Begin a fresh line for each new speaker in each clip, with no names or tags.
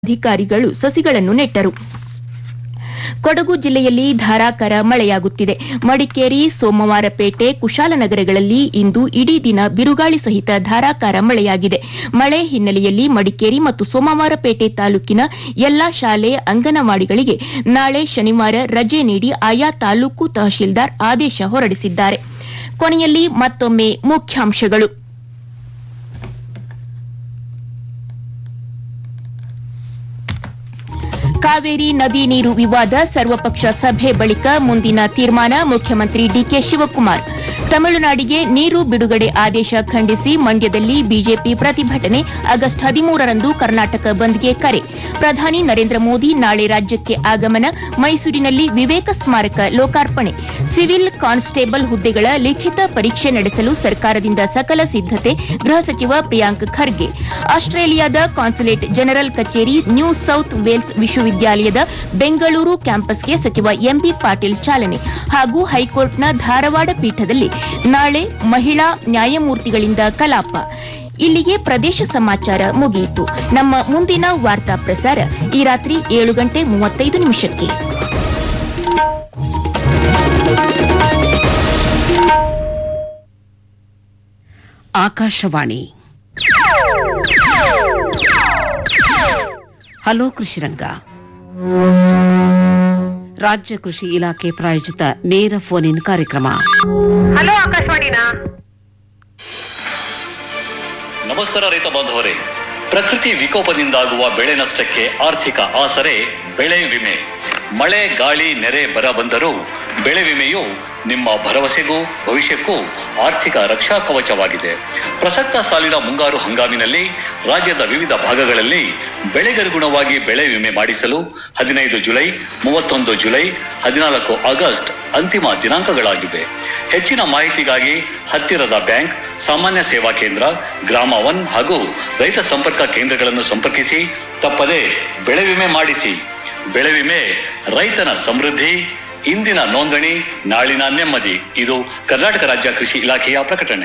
ಅಧಿಕಾರಿಗಳು ಸಸಿಗಳನ್ನು ನೆಟ್ಟರು ಕೊಡಗು ಜಿಲ್ಲೆಯಲ್ಲಿ ಧಾರಾಕಾರ ಮಳೆಯಾಗುತ್ತಿದೆ ಮಡಿಕೇರಿ ಸೋಮವಾರಪೇಟೆ ಕುಶಾಲನಗರಗಳಲ್ಲಿ ಇಂದು ಇಡೀ ದಿನ ಬಿರುಗಾಳಿ ಸಹಿತ ಧಾರಾಕಾರ ಮಳೆಯಾಗಿದೆ ಮಳೆ ಹಿನ್ನೆಲೆಯಲ್ಲಿ ಮಡಿಕೇರಿ ಮತ್ತು ಸೋಮವಾರಪೇಟೆ ತಾಲೂಕಿನ ಎಲ್ಲಾ ಶಾಲೆ ಅಂಗನವಾಡಿಗಳಿಗೆ ನಾಳೆ ಶನಿವಾರ ರಜೆ ನೀಡಿ ಆಯಾ ತಾಲೂಕು ತಹಶೀಲ್ದಾರ್ ಆದೇಶ ಹೊರಡಿಸಿದ್ದಾರೆ ಕೊನೆಯಲ್ಲಿ ಮತ್ತೊಮ್ಮೆ ಮುಖ್ಯಾಂಶಗಳು ಕಾವೇರಿ ನದಿ ನೀರು ವಿವಾದ ಸರ್ವಪಕ್ಷ ಸಭೆ ಬಳಿಕ ಮುಂದಿನ ತೀರ್ಮಾನ ಮುಖ್ಯಮಂತ್ರಿ ಡಿಕೆ ಶಿವಕುಮಾರ್ ತಮಿಳುನಾಡಿಗೆ ನೀರು ಬಿಡುಗಡೆ ಆದೇಶ ಖಂಡಿಸಿ ಮಂಡ್ಯದಲ್ಲಿ ಬಿಜೆಪಿ ಪ್ರತಿಭಟನೆ ಆಗಸ್ಟ್ ಹದಿಮೂರರಂದು ಕರ್ನಾಟಕ ಬಂದ್ಗೆ ಕರೆ ಪ್ರಧಾನಿ ನರೇಂದ್ರ ಮೋದಿ ನಾಳೆ ರಾಜ್ಯಕ್ಕೆ ಆಗಮನ ಮೈಸೂರಿನಲ್ಲಿ ವಿವೇಕ ಸ್ಮಾರಕ ಲೋಕಾರ್ಪಣೆ ಸಿವಿಲ್ ಕಾನ್ಸ್ಟೇಬಲ್ ಹುದ್ದೆಗಳ ಲಿಖಿತ ಪರೀಕ್ಷೆ ನಡೆಸಲು ಸರ್ಕಾರದಿಂದ ಸಕಲ ಸಿದ್ದತೆ ಗೃಹ ಸಚಿವ ಪ್ರಿಯಾಂಕ್ ಖರ್ಗೆ ಆಸ್ಟ್ರೇಲಿಯಾದ ಕಾನ್ಸುಲೇಟ್ ಜನರಲ್ ಕಚೇರಿ ನ್ಯೂ ಸೌತ್ ವೇಲ್ಸ್ ವಿಶ್ವವಿದ್ಯಾಲಯದ ಬೆಂಗಳೂರು ಕ್ಯಾಂಪಸ್ಗೆ ಸಚಿವ ಎಂಬಿ ಪಾಟೀಲ್ ಚಾಲನೆ ಹಾಗೂ ಹೈಕೋರ್ಟ್ನ ಧಾರವಾಡ ಪೀಠದಲ್ಲಿ ನಾಳೆ ಮಹಿಳಾ ನ್ಯಾಯಮೂರ್ತಿಗಳಿಂದ ಕಲಾಪ ಇಲ್ಲಿಗೆ ಪ್ರದೇಶ ಸಮಾಚಾರ ಮುಗಿಯಿತು ನಮ್ಮ ಮುಂದಿನ ವಾರ್ತಾ ಪ್ರಸಾರ ಈ ರಾತ್ರಿ ಏಳು ಗಂಟೆ ಮೂವತ್ತೈದು ನಿಮಿಷಕ್ಕೆ
ಆಕಾಶವಾಣಿ ಹಲೋ ಕೃಷಿರಂಗ ರಾಜ್ಯ ಕೃಷಿ ಇಲಾಖೆ ಪ್ರಾಯೋಜಿತ ನೇರ ಫೋನ್ ಇನ್ ಕಾರ್ಯಕ್ರಮ
ಹಲೋ ಆಕಾಶವಾಣಿನಾ
ನಮಸ್ಕಾರ ರೈತ ಬಾಂಧವರೇ ಪ್ರಕೃತಿ ವಿಕೋಪದಿಂದಾಗುವ ಬೆಳೆ ನಷ್ಟಕ್ಕೆ ಆರ್ಥಿಕ ಆಸರೆ ಬೆಳೆ ವಿಮೆ ಮಳೆ ಗಾಳಿ ನೆರೆ ಬರ ಬಂದರೂ ಬೆಳೆ ವಿಮೆಯು ನಿಮ್ಮ ಭರವಸೆಗೂ ಭವಿಷ್ಯಕ್ಕೂ ಆರ್ಥಿಕ ರಕ್ಷಾ ಕವಚವಾಗಿದೆ ಪ್ರಸಕ್ತ ಸಾಲಿನ ಮುಂಗಾರು ಹಂಗಾಮಿನಲ್ಲಿ ರಾಜ್ಯದ ವಿವಿಧ ಭಾಗಗಳಲ್ಲಿ ಬೆಳೆಗನುಗುಣವಾಗಿ ಬೆಳೆ ವಿಮೆ ಮಾಡಿಸಲು ಹದಿನೈದು ಜುಲೈ ಮೂವತ್ತೊಂದು ಜುಲೈ ಹದಿನಾಲ್ಕು ಆಗಸ್ಟ್ ಅಂತಿಮ ದಿನಾಂಕಗಳಾಗಿವೆ ಹೆಚ್ಚಿನ ಮಾಹಿತಿಗಾಗಿ ಹತ್ತಿರದ ಬ್ಯಾಂಕ್ ಸಾಮಾನ್ಯ ಸೇವಾ ಕೇಂದ್ರ ಗ್ರಾಮ ಒನ್ ಹಾಗೂ ರೈತ ಸಂಪರ್ಕ ಕೇಂದ್ರಗಳನ್ನು ಸಂಪರ್ಕಿಸಿ ತಪ್ಪದೆ ಬೆಳೆ ವಿಮೆ ಮಾಡಿಸಿ ಬೆಳೆ ವಿಮೆ ರೈತನ ಸಮೃದ್ಧಿ ಇಂದಿನ ನೋಂದಣಿ ನಾಳಿನ ನೆಮ್ಮದಿ ಇದು ಕರ್ನಾಟಕ ರಾಜ್ಯ ಕೃಷಿ ಇಲಾಖೆಯ ಪ್ರಕಟಣೆ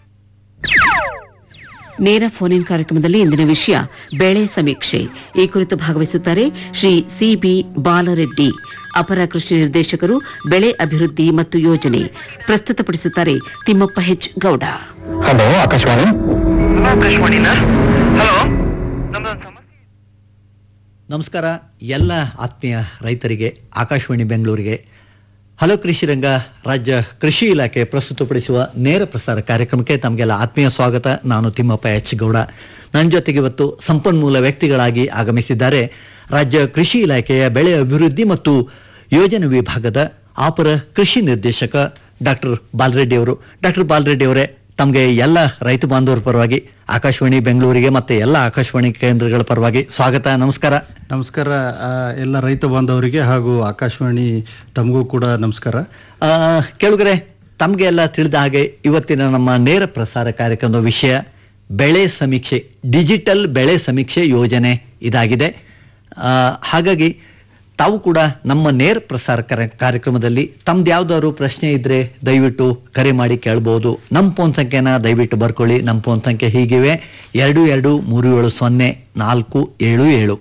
ನೇರ ಫೋನ್ ಇನ್ ಕಾರ್ಯಕ್ರಮದಲ್ಲಿ ಇಂದಿನ ವಿಷಯ ಬೆಳೆ ಸಮೀಕ್ಷೆ ಈ ಕುರಿತು ಭಾಗವಹಿಸುತ್ತಾರೆ ಶ್ರೀ ಸಿಬಿ ಬಾಲರೆಡ್ಡಿ ಅಪರ ಕೃಷಿ ನಿರ್ದೇಶಕರು ಬೆಳೆ ಅಭಿವೃದ್ಧಿ ಮತ್ತು ಯೋಜನೆ ಪ್ರಸ್ತುತಪಡಿಸುತ್ತಾರೆ Thimmappa H Gowda
hello Akashvani
hello ಆಕಾಶವಾಣಿನಾ ಹಲೋ ನಮ್ದೊಂದು ಸಮಸ್ಯೆ
ನಮಸ್ಕಾರ ಎಲ್ಲ ಆತ್ಮೀಯ ರೈತರಿಗೆ ಆಕಾಶವಾಣಿ ಬೆಂಗಳೂರಿಗೆ ಹಲೋ ಕೃಷಿ ರಂಗ ರಾಜ್ಯ ಕೃಷಿ ಇಲಾಖೆ ಪ್ರಸ್ತುತಪಡಿಸುವ ನೇರ ಪ್ರಸಾರ ಕಾರ್ಯಕ್ರಮಕ್ಕೆ ತಮಗೆಲ್ಲ ಆತ್ಮೀಯ ಸ್ವಾಗತ ನಾನು ತಿಮ್ಮಪ್ಪ ಎಚ್ ಗೌಡ ನನ್ನ ಜೊತೆಗೆ ಇವತ್ತು ಸಂಪನ್ಮೂಲ ವ್ಯಕ್ತಿಗಳಾಗಿ ಆಗಮಿಸಿದ್ದಾರೆ ರಾಜ್ಯ ಕೃಷಿ ಇಲಾಖೆಯ ಬೆಳೆ ಅಭಿವೃದ್ಧಿ ಮತ್ತು ಯೋಜನೆ ವಿಭಾಗದ ಅಪರ ಕೃಷಿ ನಿರ್ದೇಶಕ ಡಾಕ್ಟರ್ ಬಾಲರೆಡ್ಡಿ ಅವರು ಡಾಕ್ಟರ್ ಬಾಲರೆಡ್ಡಿ ಅವರೇ ತಮಗೆ ಎಲ್ಲ ರೈತ ಬಾಂಧವರ ಪರವಾಗಿ ಆಕಾಶವಾಣಿ ಬೆಂಗಳೂರಿಗೆ ಮತ್ತೆ ಎಲ್ಲ ಆಕಾಶವಾಣಿ ಕೇಂದ್ರಗಳ ಪರವಾಗಿ ಸ್ವಾಗತ ನಮಸ್ಕಾರ
ನಮಸ್ಕಾರ ಆ, ಎಲ್ಲ ರೈತ ಬಾಂಧವರಿಗೆ ಹಾಗೂ ಆಕಾಶವಾಣಿ ತಮಗೂ ಕೂಡ ನಮಸ್ಕಾರ
ಆ, ಕೇಳುಗರೆ ತಮಗೆ ಎಲ್ಲ ತಿಳಿದ ಹಾಗೆ ಇವತ್ತಿನ ನಮ್ಮ ನೇರ ಪ್ರಸಾರ ಕಾರ್ಯಕ್ರಮದ ವಿಷಯ ಬೆಳೆ ಸಮೀಕ್ಷೆ ಡಿಜಿಟಲ್ ಬೆಳೆ ಸಮೀಕ್ಷೆ ಯೋಜನೆ ಇದಾಗಿದೆ ಆ, ಹಾಗಾಗಿ ತಾವು ಕೂಡ ನಮ್ಮ ನೇರ ಪ್ರಸಾರ ಕರ- ಕಾರ್ಯಕ್ರಮದಲ್ಲಿ ತಮ್ದು ಯಾವ್ದಾದ್ರು ಪ್ರಶ್ನೆ ಇದ್ರೆ ದಯವಿಟ್ಟು ಕರೆ ಮಾಡಿ ಕೇಳ್ಬೋದು ನಮ್ಮ ಫೋನ್ ಸಂಖ್ಯೆನ ದಯವಿಟ್ಟು ಬರ್ಕೊಳ್ಳಿ ನಮ್ಮ ಫೋನ್ ಸಂಖ್ಯೆ ಹೀಗಿವೆ ಎರಡು ಎರಡು ಮೂರು ಏಳು ಸೊನ್ನೆ ನಾಲ್ಕು ಏಳು ಏಳು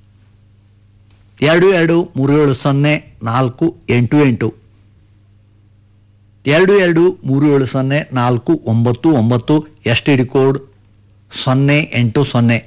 ಎರಡು ಎರಡು ಮೂರು ಏಳು ಸೊನ್ನೆ ನಾಲ್ಕು ಎಂಟು ಎಂಟು ಎರಡು ಎರಡು ಮೂರು ಏಳು ಸೊನ್ನೆ ನಾಲ್ಕು ಒಂಬತ್ತು ಒಂಬತ್ತು ಎಸ್ ಟಿ ಡಿ ಕೋಡ್ ಸೊನ್ನೆ ಎಂಟು ಸೊನ್ನೆ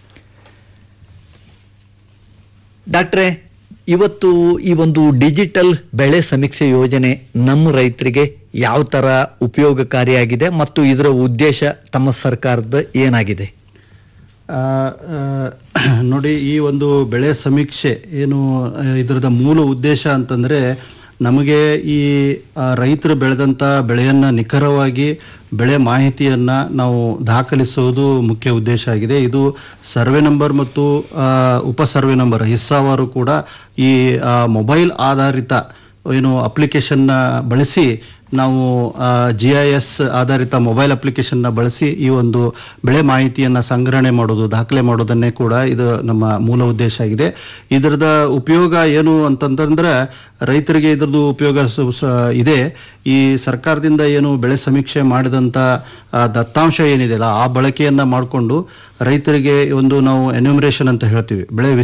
ಡಾಕ್ಟ್ರೇ ಇವತ್ತು ಈ ಒಂದು ಡಿಜಿಟಲ್ ಬೆಳೆ ಸಮೀಕ್ಷೆ ಯೋಜನೆ ನಮ್ಮ ರೈತರಿಗೆ ಯಾವ ಥರ ಉಪಯೋಗಕಾರಿಯಾಗಿದೆ ಮತ್ತು ಇದರ ಉದ್ದೇಶ ತಮ್ಮ ಸರ್ಕಾರದ ಏನಾಗಿದೆ
ಆ, ಆ, ನೋಡಿ ಈ ಒಂದು ಬೆಳೆ ಸಮೀಕ್ಷೆ ಏನು ಆ, ಇದರದ ಮೂಲ ಉದ್ದೇಶ ಅಂತಂದರೆ ನಮಗೆ ಈ ಆ, ರೈತರು ಬೆಳೆದಂಥ ಬೆಳೆಯನ್ನು ನಿಖರವಾಗಿ ಬೆಳೆ ಮಾಹಿತಿಯನ್ನು ನಾವು ದಾಖಲಿಸುವುದು ಮುಖ್ಯ ಉದ್ದೇಶ ಆಗಿದೆ ಇದು ಸರ್ವೆ ನಂಬರ್ ಮತ್ತು ಆ, ಉಪ ಸರ್ವೆ ನಂಬರ್ ಹಿಸ್ಸಾವಾರು ಕೂಡ ಈ ಆ, ಮೊಬೈಲ್ ಆಧಾರಿತ ಏನು ಅಪ್ಲಿಕೇಶನ್ನ ಬಳಸಿ ನಾವು ಜಿ ಐ ಎಸ್ ಆಧಾರಿತ ಮೊಬೈಲ್ ಅಪ್ಲಿಕೇಶನ್ನ ಬಳಸಿ ಈ ಒಂದು ಬೆಳೆ ಮಾಹಿತಿಯನ್ನು ಸಂಗ್ರಹಣೆ ಮಾಡೋದು ದಾಖಲೆ ಮಾಡೋದನ್ನೇ ಕೂಡ ಇದು ನಮ್ಮ ಮೂಲ ಉದ್ದೇಶ ಆಗಿದೆ ಇದರದ ಉಪಯೋಗ ಏನು ಅಂತಂತಂದ್ರೆ ರೈತರಿಗೆ ಇದ್ರದ್ದು ಉಪಯೋಗ ಸು- ಸ- ಇದೆ ಈ ಸರ್ಕಾರದಿಂದ ಏನು ಬೆಳೆ ಸಮೀಕ್ಷೆ ಮಾಡಿದಂಥ ಆ, ದತ್ತಾಂಶ ಏನಿದೆಯಲ್ಲ ಆ ಬಳಕೆಯನ್ನ ಮಾಡಿಕೊಂಡು ರೈತರಿಗೆ ಒಂದು ನಾವು ಎನ್ಯುಮರೇಷನ್ ಅಂತ ಹೇಳ್ತೀವಿ ಬೆಳೆ